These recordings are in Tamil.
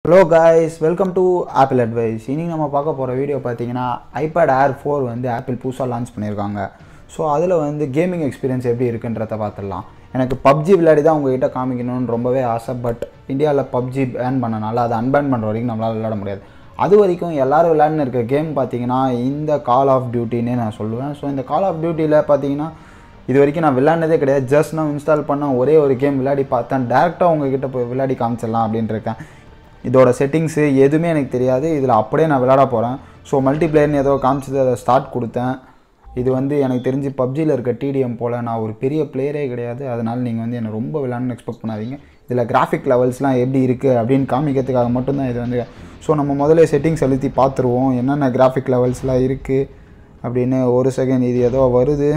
hello guys welcome to Apple advice இன்னைக்கு நம்ம பார்க்க போகிற வீடியோ பார்த்தீங்கன்னா ஐபேட் ஏர் ஃபோர் வந்து ஆப்பிள் புதுசாக லான்ச் பண்ணியிருக்காங்க ஸோ அதில் வந்து கேமிங் எக்ஸ்பீரியன்ஸ் எப்படி இருக்குன்றத பார்த்துடலாம் எனக்கு பப்ஜி விளையாடி தான் உங்ககிட்ட காமிக்கணும்னு ரொம்பவே ஆசை பட் இந்தியாவில் பப்ஜி பேன் பண்ணனால அதை அன்பேன் பண்ணுற வரைக்கும் நம்மளால் விளையாட முடியாது அது வரைக்கும் எல்லாரும் விளையாடுன்னு இருக்க கேம் பார்த்தீங்கன்னா இந்த கால் ஆஃப் டியூட்டின்னு நான் சொல்லுவேன் ஸோ இந்த கால் ஆஃப் டியூட்டியில் பார்த்தீங்கன்னா இது வரைக்கும் நான் விளையாண்டதே கிடையாது ஜஸ்ட் நான் இன்ஸ்டால் பண்ண ஒரே ஒரு கேம் விளையாடி பார்த்தேன் டேரெக்டாக உங்ககிட்ட போய் விளையாடி காமிச்சிடலாம் அப்படின்ட்டு இருக்கேன் இதோட செட்டிங்ஸு எதுவுமே எனக்கு தெரியாது இதில் அப்படியே நான் விளையாட போகிறேன் ஸோ மல்டிப்ளேயர்னு ஏதோ காமிச்சது அதை ஸ்டார்ட் கொடுத்தேன் இது வந்து எனக்கு தெரிஞ்சு பப்ஜியில் இருக்க டிடிஎம் போல் நான் ஒரு பெரிய பிளேயரே கிடையாது அதனால் நீங்கள் வந்து என்னை ரொம்ப விளையாடணும்னு எக்ஸ்பெக்ட் பண்ணாதீங்க இதில் கிராஃபிக் லெவல்ஸ்லாம் எப்படி இருக்குது அப்படின்னு காமிக்கிறதுக்காக மட்டும்தான் இது வந்து ஸோ நம்ம முதல்ல செட்டிங்ஸ் அழுத்தி பார்த்துருவோம் என்னென்ன கிராஃபிக் லெவல்ஸ்லாம் இருக்குது அப்படின்னு ஒரு செகண்ட் இது ஏதோ வருது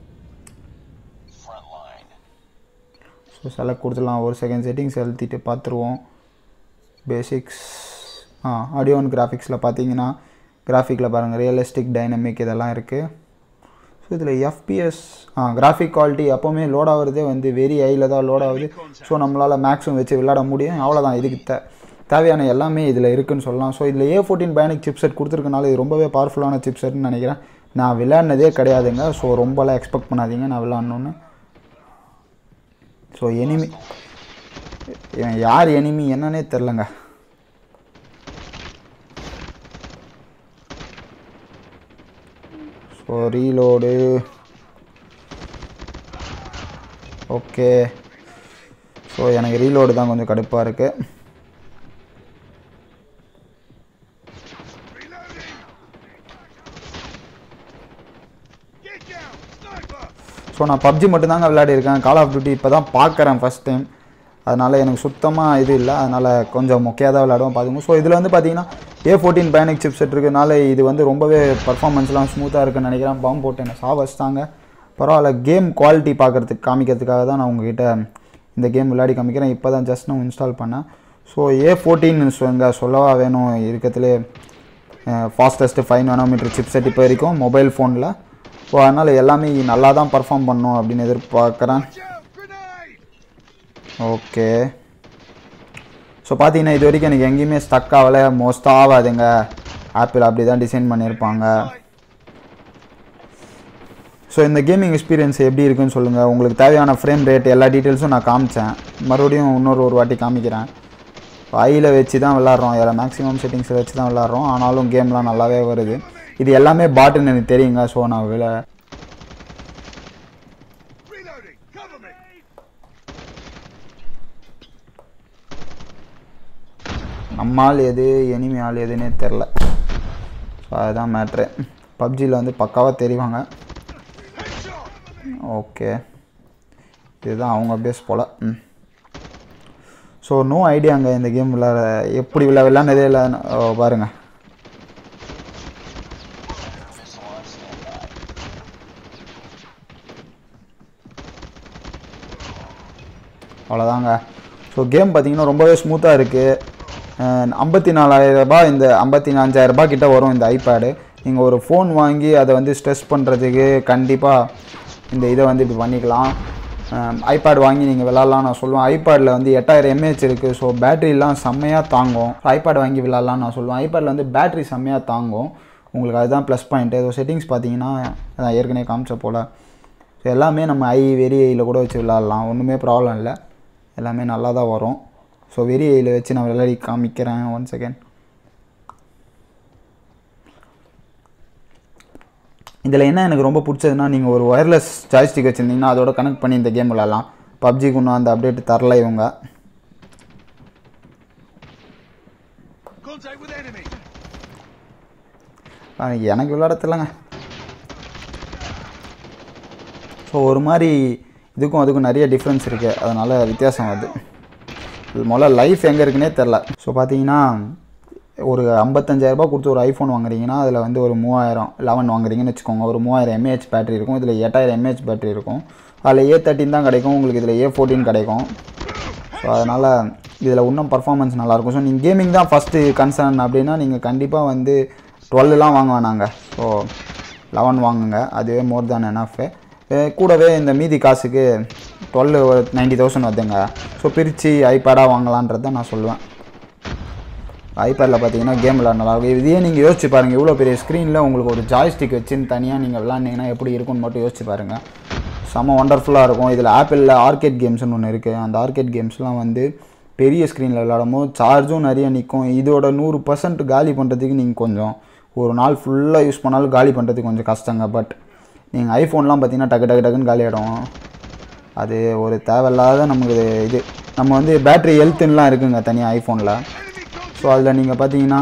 ஸோ செலக்ட் கொடுத்துடலாம் ஒரு செகண்ட் செட்டிங்ஸ் அழுத்திட்டு பார்த்துருவோம் பேசிக்ஸ் ஆ ஆடியோ அண்ட் கிராஃபிக்ஸில் பார்த்தீங்கன்னா கிராஃபிக்கில் பாருங்கள் ரியலிஸ்டிக் டைனமிக் இதெல்லாம் இருக்குது ஸோ இதில் எஃபிஎஸ் ஆ கிராஃபிக் குவாலிட்டி எப்போவுமே லோட் ஆகுறதே வந்து வெரி ஹையில் தான் லோட் ஆகுது ஸோ நம்மளால் மேக்ஸிமம் வச்சு விளையாட முடியும் அவ்வளோதான் இதுக்கு தே தேவையான எல்லாமே இதில் இருக்குன்னு சொல்லலாம் ஸோ இதில் ஏ ஃபோர்டீன் பயனிக் சிப்செட் கொடுத்துருக்கனால இது ரொம்பவே பவர்ஃபுல்லான சிப்செட்னு நினைக்கிறேன் நான் விளையாடினதே கிடையாதுங்க ஸோ ரொம்பலாம் எக்ஸ்பெக்ட் பண்ணாதீங்க நான் விளையாடணுன்னு ஸோ எனிமி இவன் யார் எனிமி என்னன்னே தெரிலங்க ஸோ ரீலோடு ஓகே ஸோ எனக்கு ரீலோடு தான் கொஞ்சம் கடுப்பாக இருக்குது ஸோ நான் பப்ஜி மட்டும்தாங்க விளையாடிருக்கேன் கால் ஆஃப் டியூட்டி இப்போ தான் பார்க்குறேன் ஃபஸ்ட் டைம் அதனால் எனக்கு சுத்தமாக இது இல்லை அதனால் கொஞ்சம் மொக்கையாக தான் விளையாடுவோம் பார்த்துக்கோங்க ஸோ இதில் வந்து பார்த்தீங்கன்னா A fourteen bionic chip set இருக்கனால இது வந்து ரொம்பவே பர்ஃபார்மன்ஸ்லாம் ஸ்மூத்தாக இருக்குன்னு நினைக்கிறேன் பாம்பு போட்டு என்ன சா வச்சுட்டாங்க பரவாயில்ல கேம் குவாலிட்டி பார்க்குறதுக்கு காமிக்கிறதுக்காக தான் நான் உங்ககிட்ட இந்த கேம் விளையாடி காமிக்கிறேன் இப்போ தான் ஜஸ்ட் நான் இன்ஸ்டால் பண்ணேன் ஸோ ஏ ஃபோர்டீன் சொல்லுங்க சொல்லவா வேணும் இருக்கிறதுலே fastest five nanometer chip set இப்போ வரைக்கும் மொபைல் ஃபோனில் ஸோ அதனால் எல்லாமே நல்லா தான் பர்ஃபார்ம் பண்ணும் அப்படின்னு எதிர்பார்க்குறேன் ஓகே ஸோ பார்த்தீங்கன்னா இது வரைக்கும் எனக்கு எங்கேயுமே ஸ்டக் ஆகலை மோஸ்ட்டாக ஆகாதுங்க ஆப்பிள் அப்படி தான் டிசைன் பண்ணியிருப்பாங்க ஸோ இந்த கேமிங் எக்ஸ்பீரியன்ஸ் எப்படி இருக்குன்னு சொல்லுங்கள் உங்களுக்கு தேவையான ஃப்ரேம் ரேட் எல்லா டீட்டெயில்ஸும் நான் காமிச்சேன் மறுபடியும் இன்னொரு ஒரு வாட்டி காமிக்கிறேன் ஐயில் வச்சு தான் விளாட்றோம் எல்லாம் மேக்ஸிமம் செட்டிங்ஸில் வச்சு தான் விளாட்றோம் ஆனாலும் கேம்லாம் நல்லாவே வருது இது எல்லாமே பாட்டுன்னு எனக்கு தெரியுங்க ஸோ நான் விள நம்ம ஆள் எது எனிமி ஆள் எதுன்னே தெரில ஸோ அதுதான் மேட்ரு பப்ஜியில் வந்து பக்காவாக தெரிவாங்க ஓகே இதுதான் அவங்க பேஸ் போல் ம் ஸோ நோ ஐடியாங்க இந்த கேம் விளாட எப்படி விளா விளாண்டதே இல்லை பாருங்கள் அவ்வளோதாங்க ஸோ கேம் பார்த்தீங்கன்னா ரொம்பவே ஸ்மூத்தாக இருக்குது ஐம்பத்தி நாலாயிரரூபா இந்த ஐம்பத்தி அஞ்சாயிரரூபா கிட்ட வரும் இந்த ஐபேடு நீங்கள் ஒரு ஃபோன் வாங்கி அதை வந்து ஸ்ட்ரெஸ் பண்ணுறதுக்கு கண்டிப்பாக இந்த இதை வந்து இப்படி பண்ணிக்கலாம் ஐபேட் வாங்கி நீங்கள் விளாட்லாம் நான் சொல்லுவேன் ஐபேடில் வந்து எட்டாயிரம் எம்ஏஹெச் இருக்குது ஸோ பேட்டரிலாம் செம்மையாக தாங்கும் ஐபேட் வாங்கி விளாட்லாம் நான் சொல்லுவேன் ஐபேடில் வந்து பேட்டரி செம்மையாக தாங்கும் உங்களுக்கு அதுதான் ப்ளஸ் பாயிண்ட்டு ஸோ செட்டிங்ஸ் பார்த்தீங்கன்னா அதான் ஏற்கனவே காமிச்ச போல் ஸோ எல்லாமே நம்ம ஐ வெரி ஐயில் கூட வச்சு விளாட்லாம் ஒன்றுமே ப்ராப்ளம் இல்லை எல்லாமே நல்லா தான் வரும் ஸோ வெரி ஐயில் வச்சு நான் விளையாடி காமிக்கிறேன் ஒன் செகண்ட் இதில் என்ன எனக்கு ரொம்ப பிடிச்சதுன்னா நீங்கள் ஒரு ஒயர்லெஸ் ஜாய்ஸ்டிக் வச்சுருந்தீங்கன்னா அதோட கனெக்ட் பண்ணி இந்த கேம் விளாட்லாம் பப்ஜிக்கு இன்னும் அந்த அப்டேட் தரல இவங்க எனக்கு விளையாட தெரியலங்க ஸோ ஒரு மாதிரி இதுக்கும் அதுக்கும் நிறைய டிஃப்ரென்ஸ் இருக்குது அதனால் வித்தியாசம் வருது இது முதல்ல லைஃப் எங்கே இருக்குன்னே தெரில ஸோ பார்த்தீங்கன்னா ஒரு ஐம்பத்தஞ்சாயிரரூபா கொடுத்து ஒரு ஐஃபோன் வாங்குறீங்கன்னா அதில் வந்து ஒரு மூவாயிரம் லெவன் வாங்குறீங்கன்னு வச்சுக்கோங்க ஒரு மூவாயிரம் எம்ஏஹெச் பேட்டரி இருக்கும் இதில் எட்டாயிரம் எம்ஏஹெச் பேட்டரி இருக்கும் அதில் ஏ தேர்ட்டின் தான் கிடைக்கும் உங்களுக்கு இதில் ஏ ஃபோர்டீன் கிடைக்கும் ஸோ அதனால் இதில் இன்னும் பர்ஃபார்மன்ஸ் நல்லாயிருக்கும் ஸோ நீங்கள் கேமிங் தான் ஃபஸ்ட்டு கன்சர்ன் அப்படின்னா நீங்கள் கண்டிப்பாக வந்து டுவெல்லாம் வாங்க வேணாங்க ஸோ லெவன் வாங்குங்க அதுவே மோர் தேன் எனாஃபு கூடவே இந்த மீதி காசுக்கு டுவெல் நைன்டி தௌசண்ட் வருதுங்க ஸோ பிரித்து ஐபேடாக வாங்கலான்றது தான் நான் சொல்லுவேன் ஐபேடில் பார்த்தீங்கன்னா கேம் விளாட நல்லா இருக்கும் இதையே நீங்கள் யோசிச்சு பாருங்கள் இவ்வளோ பெரிய ஸ்க்ரீனில் உங்களுக்கு ஒரு ஜாய்ஸ்டிக் வச்சுன்னு தனியாக நீங்கள் விளாண்டிங்கன்னா எப்படி இருக்கும்னு மட்டும் யோசிச்சு பாருங்கள் செம்ம ஒண்டர்ஃபுல்லாக இருக்கும் இதில் ஆப்பிளில் ஆர்கேட் கேம்ஸ்னு ஒன்று இருக்குது அந்த ஆர்கேட் கேம்ஸ்லாம் வந்து பெரிய ஸ்க்ரீனில் விளாடும் போது சார்ஜும் நிறைய நிற்கும் இதோட நூறு பர்சன்ட் காலி பண்ணுறதுக்கு நீங்கள் கொஞ்சம் ஒரு நாள் ஃபுல்லாக யூஸ் பண்ணாலும் காலி பண்ணுறதுக்கு கொஞ்சம் கஷ்டங்க பட் நீங்கள் ஐஃபோன்லாம் பார்த்தீங்கன்னா டக்கு டக்கு டக்குன்னு காலி ஆகிடும் அது ஒரு தேவையில்லாத நமக்கு இது நம்ம வந்து பேட்ரி ஹெல்த்துன்னெலாம் இருக்குங்க தனியாக ஐஃபோனில் ஸோ அதில் நீங்கள் பார்த்தீங்கன்னா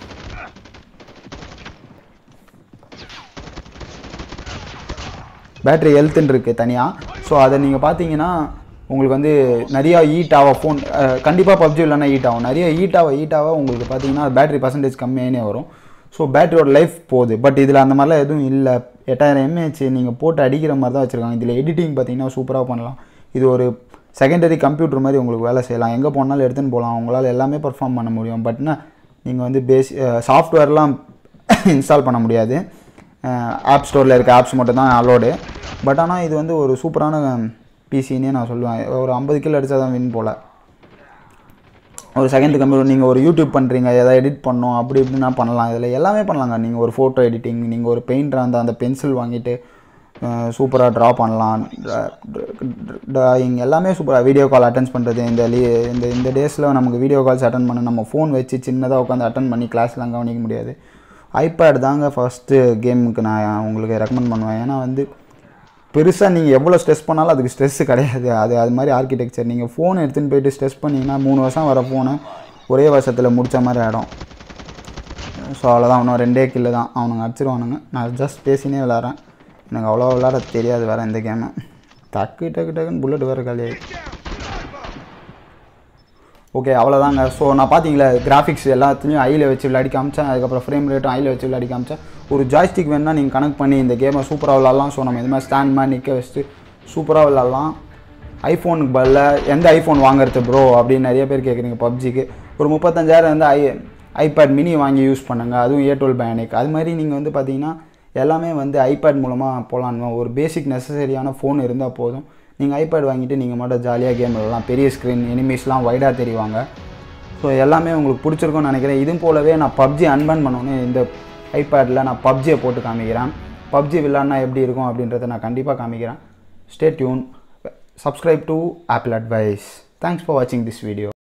பேட்ரி ஹெல்த்துன்னு இருக்குது தனியாக ஸோ அதை நீங்கள் பார்த்தீங்கன்னா உங்களுக்கு வந்து நிறையா ஹீட் ஆகும் ஃபோன் கண்டிப்பாக பப்ஜி இல்லைன்னா ஹீட் ஆகும் நிறைய ஹீட் ஆக ஹீட் ஆக உங்களுக்கு பார்த்தீங்கன்னா பேட்ரி பர்சன்டேஜ் கம்மியானே வரும் ஸோ பேட்டரியோட லைஃப் போகுது பட் இதில் அந்த மாதிரிலாம் எதுவும் இல்லை எட்டாயிரம் எம்ஏஹெச் நீங்கள் போட்டு அடிக்கிற மாதிரி தான் வச்சுருக்காங்க இதில் எடிட்டிங் பார்த்தீங்கன்னா சூப்பராக பண்ணலாம் இது ஒரு செகண்டரி கம்ப்யூட்டர் மாதிரி உங்களுக்கு வேலை செய்யலாம் எங்கே போனாலும் எடுத்துன்னு போகலாம் உங்களால் எல்லாமே பர்ஃபார்ம் பண்ண முடியும் பட்னா நீங்கள் வந்து பேஸ் சாஃப்ட்வேர்லாம் இன்ஸ்டால் பண்ண முடியாது ஆப் ஸ்டோரில் இருக்க ஆப்ஸ் மட்டும் தான் அலோடு பட் ஆனால் இது வந்து ஒரு சூப்பரான பிசின்னே நான் சொல்லுவேன் ஒரு ஐம்பது கிலோ அடித்தா தான் வின் போல் ஒரு செகண்ட் கம்ப்யூட்டர் நீங்கள் ஒரு யூடியூப் பண்ணுறீங்க எதாவது எடிட் பண்ணோம் அப்படி இப்படின்னா பண்ணலாம் இதில் எல்லாமே பண்ணலாங்க நீங்கள் ஒரு ஃபோட்டோ எடிட்டிங் நீங்கள் ஒரு பெயிண்டராக இருந்தால் அந்த பென்சில் வாங்கிட்டு சூப்பராக ட்ரா பண்ணலாம் ட்ராயிங் எல்லாமே சூப்பராக வீடியோ கால் அட்டென்ஸ் பண்ணுறது இந்த லீ இந்த இந்த டேஸில் நமக்கு வீடியோ கால்ஸ் அட்டன் பண்ண நம்ம ஃபோன் வச்சு சின்னதாக உட்காந்து அட்டன் பண்ணி கிளாஸ்லாம் கவனிக்க முடியாது ஐபேட் தாங்க ஃபஸ்ட்டு கேமுக்கு நான் உங்களுக்கு ரெக்கமெண்ட் பண்ணுவேன் ஏன்னா வந்து பெருசாக நீங்கள் எவ்வளோ ஸ்ட்ரெஸ் பண்ணாலும் அதுக்கு ஸ்ட்ரெஸ்ஸு கிடையாது அது அது மாதிரி ஆர்கிடெக்சர் நீங்கள் ஃபோன் எடுத்துன்னு போயிட்டு ஸ்ட்ரெஸ் பண்ணிங்கன்னா மூணு வருஷம் வர ஃபோனை ஒரே வருஷத்தில் முடித்த மாதிரி ஆகிடும் ஸோ அவ்வளோதான் இன்னும் ரெண்டே கில்லு தான் அவனுங்க அடிச்சிருவானுங்க நான் ஜஸ்ட் பேசினே விளாட்றேன் எனக்கு அவ்வளோ விளாட தெரியாது வேறு இந்த கேமு டக்கு டக்கு டக்குன்னு புல்லட் வேறு காலி ஓகே அவ்வளோதாங்க ஸோ நான் பார்த்தீங்களா கிராஃபிக்ஸ் எல்லாத்துலேயும் ஐயில் வச்சு விளையாடி காமிச்சேன் அதுக்கப்புறம் ஃப்ரேம் ரேட்டும் ஐயில் வச்சு விளையாடி காமிச்சேன் ஒரு ஜாய்ஸ்டிக் வேணுன்னா நீங்கள் கனெக்ட் பண்ணி இந்த கேமை சூப்பராக விளாட்லாம் ஸோ நம்ம இது மாதிரி ஸ்டாண்ட் மாதிரி நிற்க வச்சுட்டு சூப்பராக விளாட்லாம் ஐஃபோனுக்கு பதில் எந்த ஐஃபோன் வாங்குறது ப்ரோ அப்படின்னு நிறைய பேர் கேட்குறீங்க பப்ஜிக்கு ஒரு முப்பத்தஞ்சாயிரம் வந்து ஐ ஐபேட் மினி வாங்கி யூஸ் பண்ணுங்கள் அதுவும் ஏ டுவெல் பேனிக் அது மாதிரி நீங்கள் வந்து பார்த்தீங்கன்னா எல்லாமே வந்து ஐபேட் மூலமாக போகலான்னு ஒரு பேசிக் நெசசரியான ஃபோன் இருந்தால் போதும் நீங்கள் ஐபேட் வாங்கிட்டு நீங்கள் மட்டும் ஜாலியாக கேம் விளாடலாம் பெரிய ஸ்க்ரீன் எனிமீஸ்லாம் வைடாக தெரிவாங்க ஸோ எல்லாமே உங்களுக்கு பிடிச்சிருக்கும்னு நினைக்கிறேன் இதுவும் போலவே நான் பப்ஜி அன்பன் பண்ணோன்னே இந்த ஐபேடில் நான் பப்ஜியை போட்டு காமிக்கிறேன் பப்ஜி விளாட்னா எப்படி இருக்கும் அப்படின்றத நான் கண்டிப்பாக காமிக்கிறேன் stay tuned subscribe to Apple advice thanks for வாட்சிங் திஸ் வீடியோ